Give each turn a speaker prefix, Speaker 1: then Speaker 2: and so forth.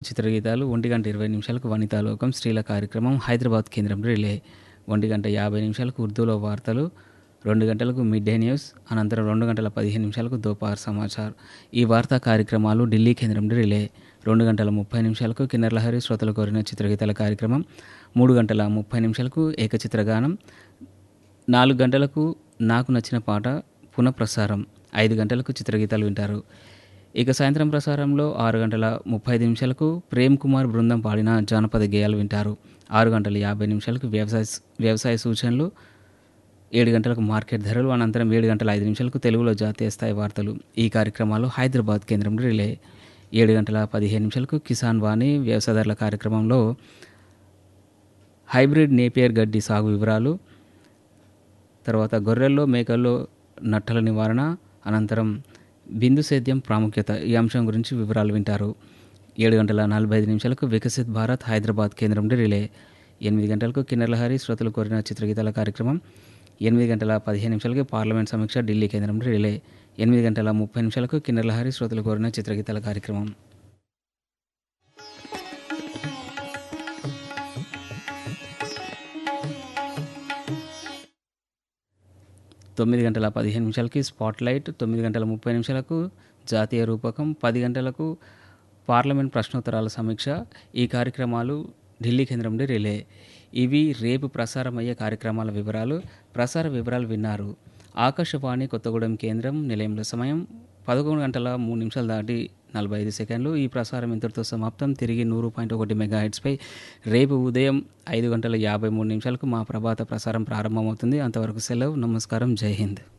Speaker 1: చిత్రగీతాలు ఒంటి గంట ఇరవై నిమిషాలకు వనితాలోకం స్త్రీల కార్యక్రమం హైదరాబాద్ కేంద్రం రిలే ఒంటి గంట యాభై నిమిషాలకు ఉర్దూలో వార్తలు రెండు గంటలకు మిడ్ డే న్యూస్ అనంతరం రెండు గంటల పదిహేను నిమిషాలకు దోపార్ సమాచార్ ఈ వార్తా కార్యక్రమాలు ఢిల్లీ కేంద్రం రిలే రెండు గంటల ముప్పై నిమిషాలకు కిన్నెరలహరి శ్రోతలు కోరిన చిత్రగీతాల కార్యక్రమం మూడు గంటల ముప్పై నిమిషాలకు ఏకచిత్రగానం నాలుగు గంటలకు నాకు నచ్చిన పాట పునఃప్రసారం ఐదు గంటలకు చిత్రగీతాలు వింటారు ఇక సాయంత్రం ప్రసారంలో ఆరు గంటల ముప్పై ఐదు నిమిషాలకు ప్రేమ్ కుమార్ బృందం పాడిన జానపద గేయాలు వింటారు ఆరు గంటల యాభై నిమిషాలకు వ్యవసాయ వ్యవసాయ సూచనలు ఏడు గంటలకు మార్కెట్ ధరలు అనంతరం ఏడు గంటల ఐదు నిమిషాలకు తెలుగులో జాతీయ స్థాయి వార్తలు ఈ కార్యక్రమాలు హైదరాబాద్ కేంద్రం రిలే ఏడు గంటల పదిహేను నిమిషాలకు కిసాన్ వాణి వ్యవసాయదారుల కార్యక్రమంలో హైబ్రిడ్ నేపియర్ గడ్డి సాగు వివరాలు తర్వాత గొర్రెల్లో మేకల్లో నట్టల నివారణ అనంతరం బిందు సేద్యం ప్రాముఖ్యత ఈ అంశం గురించి వివరాలు వింటారు ఏడు గంటల నలభై ఐదు నిమిషాలకు వికసిత్ భారత్ హైదరాబాద్ కేంద్రం నుండి రిలే ఎనిమిది గంటలకు కిన్నెరలహరి శ్రోతలు కోరిన చిత్రగీతాల కార్యక్రమం ఎనిమిది గంటల పదిహేను నిమిషాలకి పార్లమెంట్ సమీక్ష ఢిల్లీ కేంద్రం నుండి రిలే ఎనిమిది గంటల ముప్పై నిమిషాలకు కిన్నెరలహరి శ్రోతలు కోరిన చిత్రగీతాల కార్యక్రమం తొమ్మిది గంటల పదిహేను నిమిషాలకి స్పాట్ లైట్ తొమ్మిది గంటల ముప్పై నిమిషాలకు జాతీయ రూపకం పది గంటలకు పార్లమెంట్ ప్రశ్నోత్తరాల సమీక్ష ఈ కార్యక్రమాలు ఢిల్లీ కేంద్రం నుండి రిలే ఇవి రేపు ప్రసారం అయ్యే కార్యక్రమాల వివరాలు ప్రసార వివరాలు విన్నారు ఆకాశవాణి కొత్తగూడెం కేంద్రం నిలయంలో సమయం పదకొండు గంటల మూడు నిమిషాలు దాటి నలభై ఐదు సెకండ్లు ఈ ప్రసారం ఇంతటితో సమాప్తం తిరిగి నూరు పాయింట్ ఒకటి మెగా హెడ్స్పై రేపు ఉదయం ఐదు గంటల యాభై మూడు నిమిషాలకు మా ప్రభాత ప్రసారం ప్రారంభమవుతుంది అంతవరకు సెలవు నమస్కారం జై హింద్